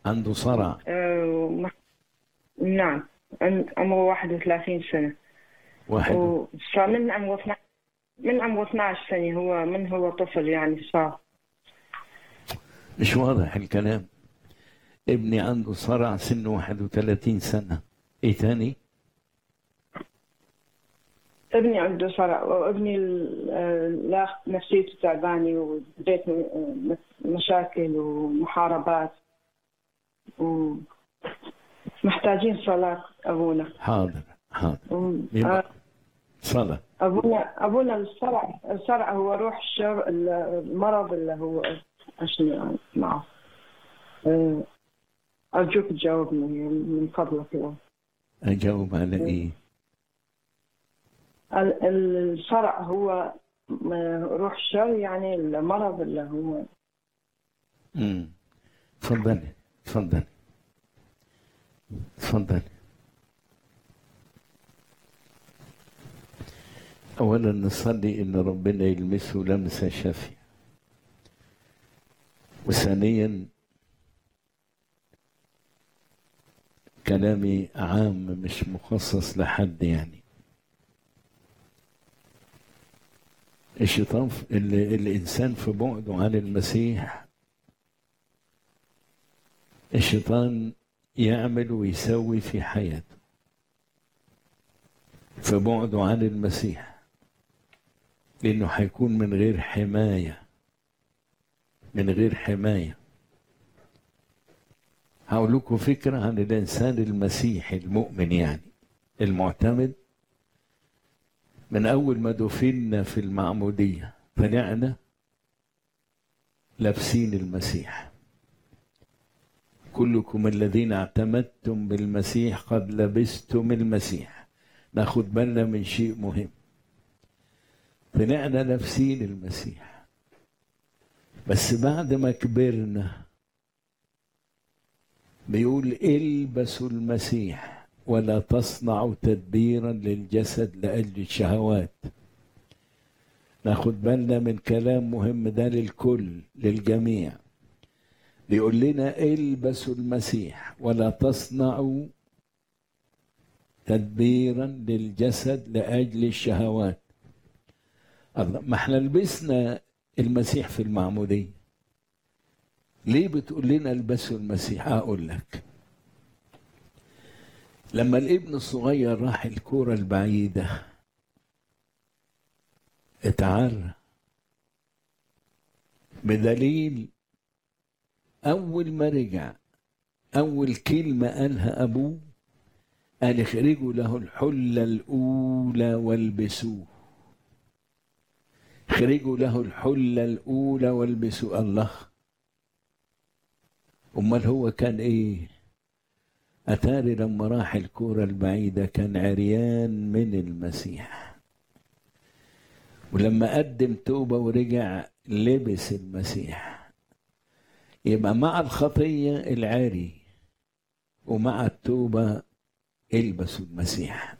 عنده صرع آه، ومح- نعم عن- عمره 31 سنة واحد وصار من عمره 12 من عمره 12 سنة هو من هو طفل يعني صار مش واضح الكلام ابني عنده صرع سنه 31 سنة ايه تاني ابني عنده صرع وابني ال- آه، لا نفسيته تعبانة وبيت م- مشاكل ومحاربات ومحتاجين صلاة أبونا حاضر حاضر و- يبقى آه، صلاة أبونا أبونا الصرع الصرع هو روح الشر المرض اللي هو عشان معه آه، أرجوك تجاوبني من فضلك يا اجاوب على ايه ال- الصرع هو م- روح الشر يعني المرض اللي هو امم تفضلي تفضلي تفضلي اولا نصلي ان ربنا يلمسه لمسه شافيه وثانيا كلامي عام مش مخصص لحد يعني الشيطان في- ال- الانسان في بعده عن المسيح الشيطان يعمل ويسوي في حياته في بعده عن المسيح لانه هيكون من غير حمايه من غير حمايه هقول لكم فكره عن الانسان المسيحي المؤمن يعني المعتمد من اول ما دفنا في المعموديه طلعنا لابسين المسيح كلكم الذين اعتمدتم بالمسيح قد لبستم المسيح ناخد بالنا من شيء مهم طلعنا لابسين المسيح بس بعد ما كبرنا بيقول البسوا المسيح ولا تصنعوا تدبيرا للجسد لأجل الشهوات ناخد بالنا من كلام مهم ده للكل للجميع بيقول لنا البسوا المسيح ولا تصنعوا تدبيرا للجسد لاجل الشهوات الله ما احنا لبسنا المسيح في المعموديه ليه بتقول لنا البسوا المسيح اقول لك لما الابن الصغير راح الكوره البعيده اتعرى بدليل أول ما رجع أول كلمة قالها أبوه قال اخرجوا له الحلة الأولى والبسوه اخرجوا له الحلة الأولى والبسوه الله أمال هو كان إيه أتاري لما راح الكورة البعيدة كان عريان من المسيح ولما قدم توبة ورجع لبس المسيح يبقى مع الخطية العاري ومع التوبة البسوا المسيح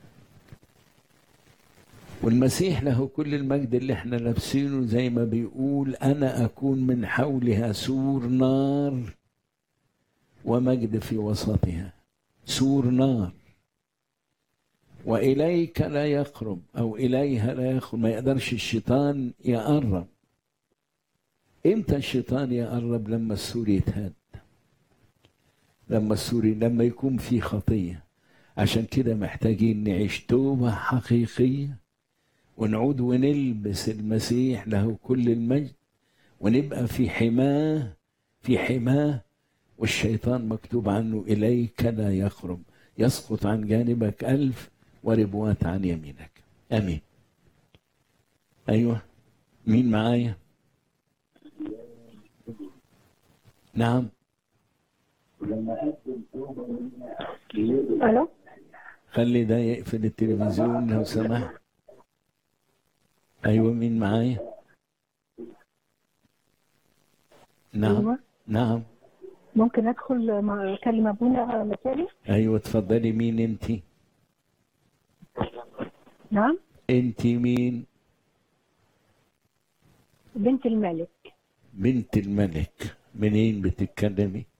والمسيح له كل المجد اللي احنا لابسينه زي ما بيقول انا اكون من حولها سور نار ومجد في وسطها سور نار واليك لا يقرب او اليها لا يقرب ما يقدرش الشيطان يقرب امتى الشيطان يقرب لما السور يتهد لما السور لما يكون في خطيه عشان كده محتاجين نعيش توبه حقيقيه ونعود ونلبس المسيح له كل المجد ونبقى في حماه في حماه والشيطان مكتوب عنه إليك لا يقرب يسقط عن جانبك ألف وربوات عن يمينك أمين أيوة مين معايا نعم الو خلي ده يقفل التلفزيون لو سمحت أيوة مين معايا نعم أيوة. نعم ممكن ادخل مع اكلم ابونا مثالي أيوة اتفضلي مين أنتي نعم أنتي مين بنت الملك بنت الملك منين بتتكلمي